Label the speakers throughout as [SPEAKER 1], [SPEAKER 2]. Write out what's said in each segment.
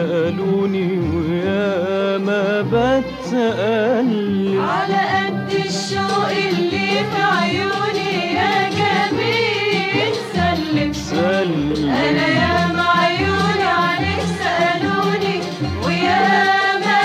[SPEAKER 1] سألوني ويا ما بتقلب
[SPEAKER 2] على قد الشوق اللي في عيوني يا جميل سلم
[SPEAKER 1] سلم
[SPEAKER 2] انا يا عيوني عليك سالوني ويا ما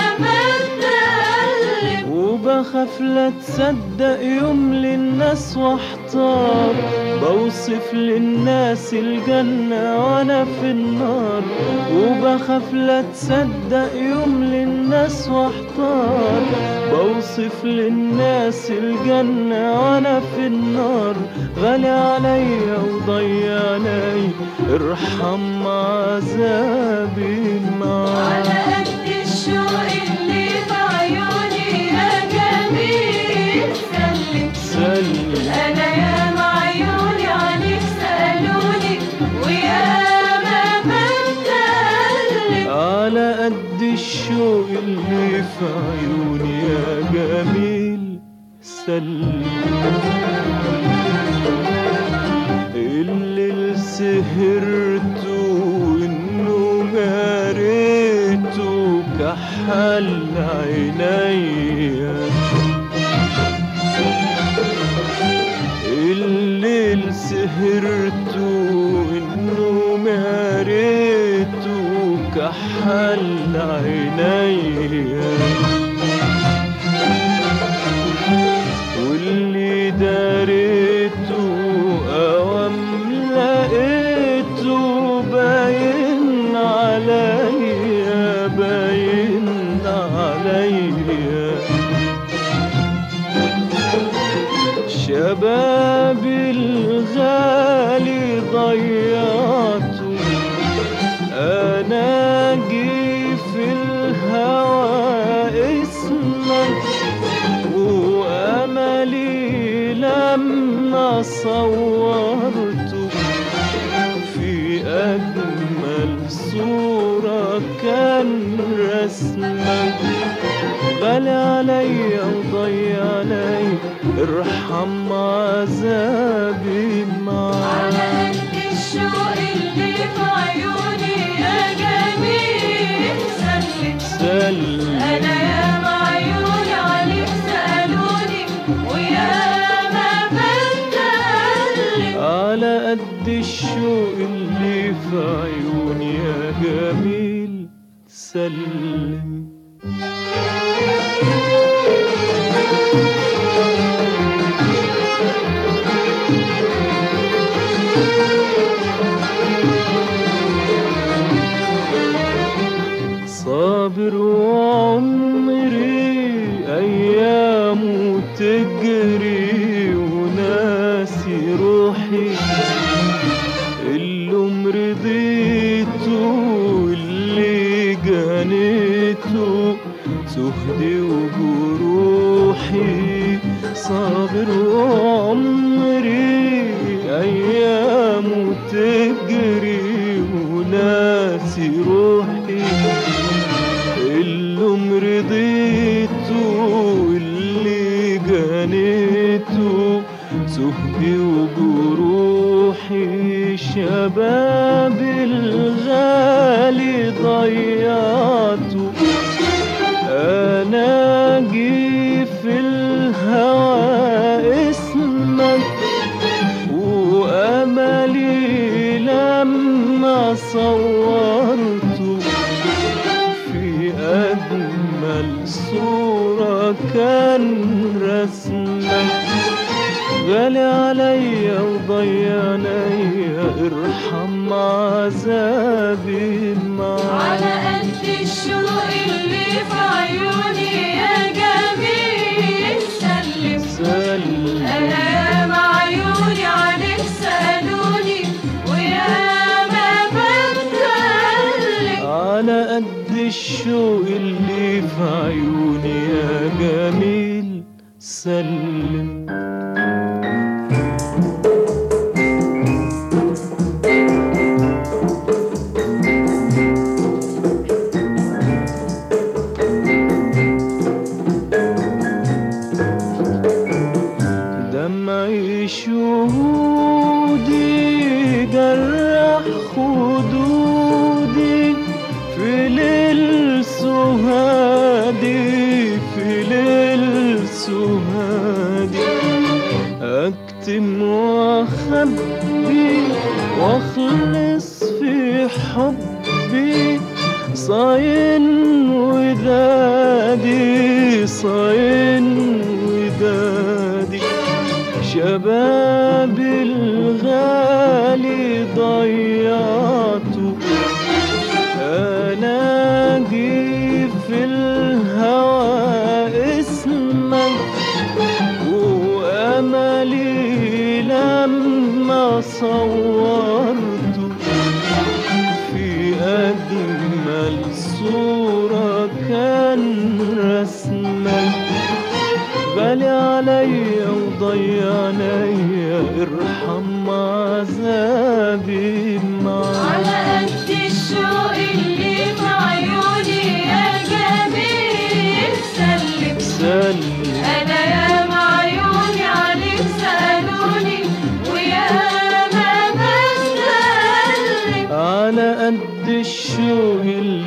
[SPEAKER 2] بتقلب
[SPEAKER 1] وبخاف لا تصدق يوم للناس واحتار بوصف للناس الجنة وانا في النار وبخاف لا تصدق يوم للناس واحتار بوصف للناس الجنة وانا في النار غالي عليا وضيعني ارحم عذابي معاك
[SPEAKER 2] على قد الشوق اللي في عيوني يا جميل سلم
[SPEAKER 1] سلم
[SPEAKER 2] انا يا عيوني عليك سالوني ويا ما بتقلب
[SPEAKER 1] على قد الشوق اللي في عيوني يا جميل سلم اللي سهرته وانه ماريته كحل عينيا الليل سهرته انه ماريته كحل عينيا واللي داريته اوام لقيته باين عليا باين عليا شبابي الغالي ضيعته انا جي في الهوى اسمك واملي لما صورته في اجمل صوره كان رسمك غالي عليا وضيعني ارحم عذابي
[SPEAKER 2] على
[SPEAKER 1] معاك
[SPEAKER 2] قد الشوق اللي في عيوني يا جميل سلم
[SPEAKER 1] سلم
[SPEAKER 2] انا يا عيوني عليك سالوني ويا ما بتقلب
[SPEAKER 1] على قد الشوق اللي في عيوني يا جميل سلم صابر وعمري أيامه تجري وناسي روحي اللي مرضيته اللي جنيته سهدي وجروحي صابر وعمري أيامه تجري وناسي روحي اللي مرضيته اللي جنيته سهدي وجروحي شباب الغالي ضيعته انا جي في الهوى اسمك واملي لما صورته في أجمل صورة كان رسمك غالي عليا وضيعني ارحم عذابي معاك
[SPEAKER 2] على قد الشوق اللي في عيوني يا جميل سلم
[SPEAKER 1] سلم
[SPEAKER 2] انا يا عيوني عليك سالوني ويا ما بتقلب
[SPEAKER 1] على قد الشوق اللي في عيوني يا جميل سلم دمعي شهودي جرح خدودي في ليل صاين ودادي صاين ودادي شباب الغالي ضيعته أناجي في الهوى اسمك وأملي لما صورته في أجمل صورة كان رسمك غالي عليا وضيع عليا ارحم عذابي معاك
[SPEAKER 2] على قد الشوق اللي في عيوني يا جميل سلم
[SPEAKER 1] سلم
[SPEAKER 2] انا يا عيوني عليك سالوني ويا ما بسلم
[SPEAKER 1] على قد الشوق اللي